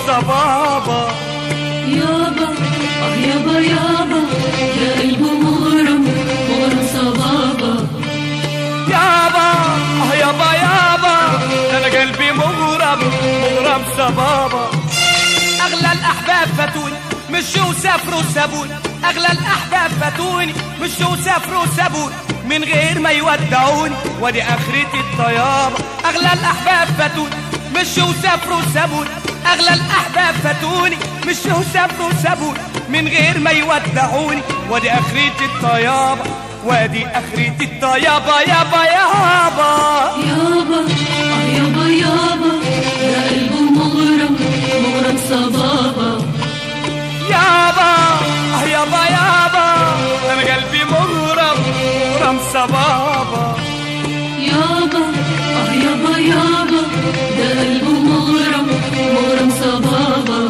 صبابة يابا اه يابا يابا يا قلبه مغرم مغرم صبابة يابا اه يابا يابا انا قلبي مغرم مغرم صبابة اغلى الاحباب فاتوني مشوا وسافروا سابوني اغلى الاحباب فاتوني مشوا وسافروا سابوني من غير ما يودعوني ودي اخرتي الطيابة اغلى الاحباب فاتوني مشوا وسافروا سابوني اغلى الاحباب فاتوني مشوا وسافروا سابوني من غير ما يودعوني ودي اخرتي الطيابة وادي اخرتي الطيابة يابا يابا يابا اه يابا يابا يا قلبه مغرم مغرم صبابة يابا اه يابا يابا انا قلبي مغرم مغرم صبابة يابا اه يابا يابا ده قلبه مغرم مغرم صبابة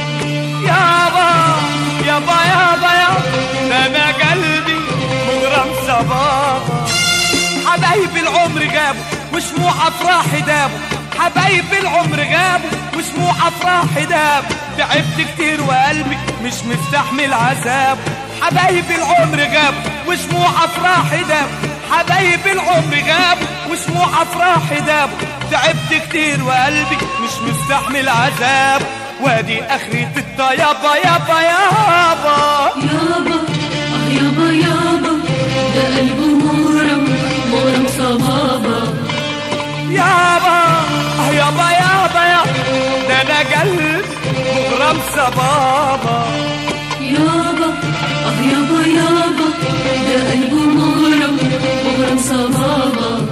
يابا يابا يابا يابا ده انا قلبي مغرم صبابة حبايب العمر جابوا وشموع افراحي دابوا حبايب العمر غابوا وشموع افراحي دابوا تعبت كتير وقلبي مش مستحمل عذاب حبايب العمر غابوا وشموع افراحي دابوا حبايب العمر غابوا وشموع افراحي دابوا تعبت كتير وقلبي مش مستحمل عذاب وادي اخرة الطيابة يابا يابا يابا اه يابا يابا ده قلبه مغرم مغرم صبابة يابا اه يابا يابا يا ده انا قلبي مغرم صبابة يابا اه يابا يابا ده قلبه مغرم مغرم صبابة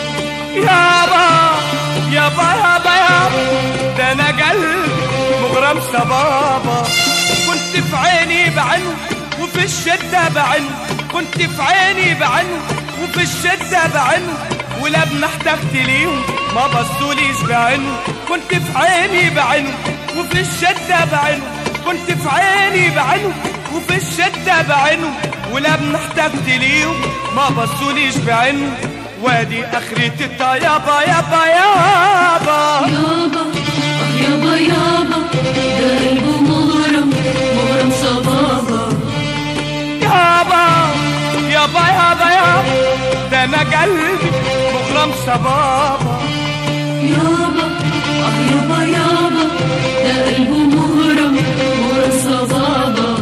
يابا يابا يابا يابا ده انا قلبي مغرم صبابة كنت في عيني بعينه وفي الشدة بعينه كنت في عيني بعينه وفي الشدة بعينه ولما احتفت ليهم ما بصوليش بعينه كنت في عيني بعينه وفي الشدة بعينه كنت في عيني بعينه وفي الشدة بعينه ولما احتفت ليهم ما بصوليش بعينه وادي اخرتي الطيابة يابا يابا يابا اه يابا يابا ده قلبه مغرم مغرم صبابة يابا يابا يابا يابا ده انا قلبي مغرم صبابة يابا اه يابا يابا ده قلبه مغرم مغرم صبابة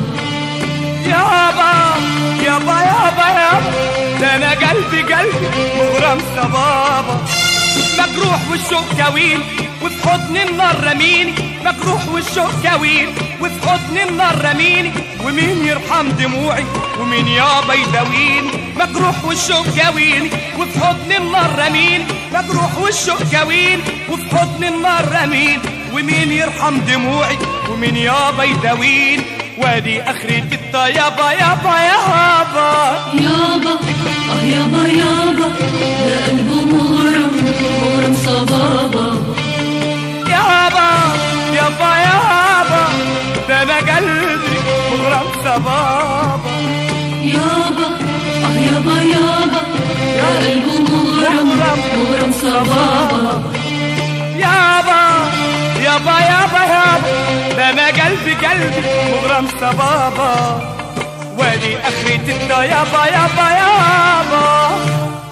يابا يابا يابا يابا ده انا قلبي قلبي مغرم صبابة مجروح والشوق كوين وفي حضن النار رميني مجروح والشوق كوين وفي حضن النار رميني ومين يرحم دموعي ومين يابا يداويني مجروح والشوق كويني وفي حضن النار رميني مجروح والشوق كويني وفي حضن النار رميني ومين يرحم دموعي ومين يابا يداويني وادي اخرتي الطيابة يابا يابا يابا اه يابا يابا ده قلبه مغرم مغرم صبابة يابا يابا يابا ده انا قلبي مغرم صبابة يابا اه يابا يابا ده قلبه مغرم مغرم صبابة يابا يابا يابا يابا ده انا قلبي قلبي مغرم صبابة وادي اخرتي الطيابة يابا يابا